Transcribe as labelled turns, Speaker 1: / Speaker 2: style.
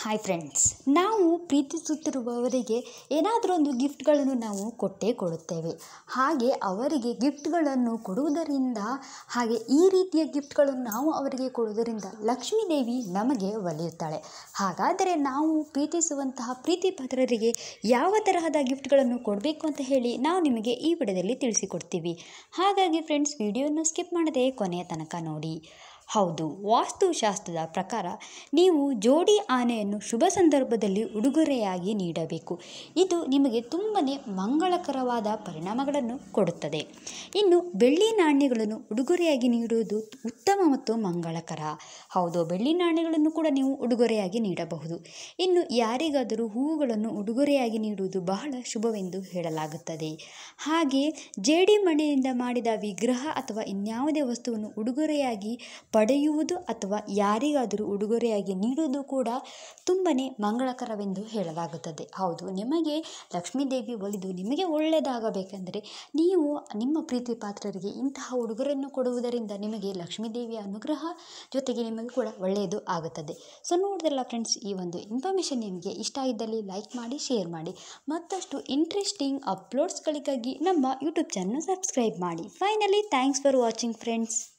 Speaker 1: hi friends ನಾವು ಪ್ರೀತಿಸುತ್ತಿರುವವರಿಗೆ ಏನಾದರೂ ಒಂದು ಗಿಫ್ಟ್ಗಳನ್ನು ನಾವು ಕೊಟ್ಟೇ ಕೊಡುತ್ತೇವೆ ಹಾಗೆ ಅವರಿಗೆ ಗಿಫ್ಟ್ಗಳನ್ನು ಕೊಡುವುದರಿಂದ ಹಾಗೆ ಈ ರೀತಿಯ ಗಿಫ್ಟ್ಗಳನ್ನು ನಾವು ಅವರಿಗೆ ಕೊಡುವುದರಿಂದ ಲಕ್ಷ್ಮೀ ದೇವಿ ನಮಗೆ ಒಲಿಯುತ್ತಾಳೆ ಹಾಗಾದರೆ ನಾವು ಪ್ರೀತಿಸುವಂತಹ ಪ್ರೀತಿ ಪಾತ್ರರಿಗೆ ಯಾವ ತರಹದ ಗಿಫ್ಟ್ಗಳನ್ನು ಕೊಡಬೇಕು ಅಂತ ಹೇಳಿ ನಾವು ನಿಮಗೆ ಈ ವಿಡಿಯೋದಲ್ಲಿ ತಿಳಿಸಿಕೊಡ್ತೀವಿ ಹಾಗಾಗಿ ಫ್ರೆಂಡ್ಸ್ ವಿಡಿಯೋನ ಸ್ಕಿಪ್ ಮಾಡದೆ ಕೊನೆಯ ತನಕ ನೋಡಿ ಹೌದು ವಾಸ್ತುಶಾಸ್ತ್ರದ ಪ್ರಕಾರ ನೀವು ಜೋಡಿ ಆನೆಯನ್ನು ಶುಭ ಸಂದರ್ಭದಲ್ಲಿ ಉಡುಗೊರೆಯಾಗಿ ನೀಡಬೇಕು ಇದು ನಿಮಗೆ ತುಂಬನೇ ಮಂಗಳಕರವಾದ ಪರಿಣಾಮಗಳನ್ನು ಕೊಡುತ್ತದೆ ಇನ್ನು ಬೆಳ್ಳಿ ನಾಣ್ಯಗಳನ್ನು ಉಡುಗೊರೆಯಾಗಿ ನೀಡುವುದು ಉತ್ತಮ ಮತ್ತು ಮಂಗಳಕರ ಹೌದು ಬೆಳ್ಳಿ ನಾಣ್ಯಗಳನ್ನು ಕೂಡ ನೀವು ಉಡುಗೊರೆಯಾಗಿ ನೀಡಬಹುದು ಇನ್ನು ಯಾರಿಗಾದರೂ ಹೂವುಗಳನ್ನು ಉಡುಗೊರೆಯಾಗಿ ನೀಡುವುದು ಬಹಳ ಶುಭವೆಂದು ಹೇಳಲಾಗುತ್ತದೆ ಹಾಗೆ ಜೇಡಿ ಮಣ್ಣಿನಿಂದ ಮಾಡಿದ ವಿಗ್ರಹ ಅಥವಾ ಇನ್ಯಾವುದೇ ವಸ್ತುವನ್ನು ಉಡುಗೊರೆಯಾಗಿ ಪಡೆಯುವುದು ಅಥವಾ ಯಾರಿಗಾದರೂ ಉಡುಗೊರೆಯಾಗಿ ನೀಡುವುದು ಕೂಡ ತುಂಬನೇ ಮಂಗಳಕರವೆಂದು ಹೇಳಲಾಗುತ್ತದೆ ಹೌದು ನಿಮಗೆ ಲಕ್ಷ್ಮೀದೇವಿ ಒಲಿದು ನಿಮಗೆ ಒಳ್ಳೆಯದಾಗಬೇಕೆಂದರೆ ನೀವು ನಿಮ್ಮ ಪ್ರೀತಿ ಪಾತ್ರರಿಗೆ ಇಂತಹ ಉಡುಗೊರೆಯನ್ನು ಕೊಡುವುದರಿಂದ ನಿಮಗೆ ಲಕ್ಷ್ಮೀದೇವಿಯ ಅನುಗ್ರಹ ಜೊತೆಗೆ ನಿಮಗೆ ಕೂಡ ಒಳ್ಳೆಯದು ಆಗುತ್ತದೆ ಸೊ ನೋಡಿದ್ರಲ್ಲ ಫ್ರೆಂಡ್ಸ್ ಈ ಒಂದು ಇನ್ಫಾರ್ಮೇಷನ್ ನಿಮಗೆ ಇಷ್ಟ ಇದ್ದಲ್ಲಿ ಲೈಕ್ ಮಾಡಿ ಶೇರ್ ಮಾಡಿ ಮತ್ತಷ್ಟು ಇಂಟ್ರೆಸ್ಟಿಂಗ್ ಅಪ್ಲೋಡ್ಸ್ಗಳಿಗಾಗಿ ನಮ್ಮ ಯೂಟ್ಯೂಬ್ ಚಾನಲ್ ಸಬ್ಸ್ಕ್ರೈಬ್ ಮಾಡಿ finally thanks for watching friends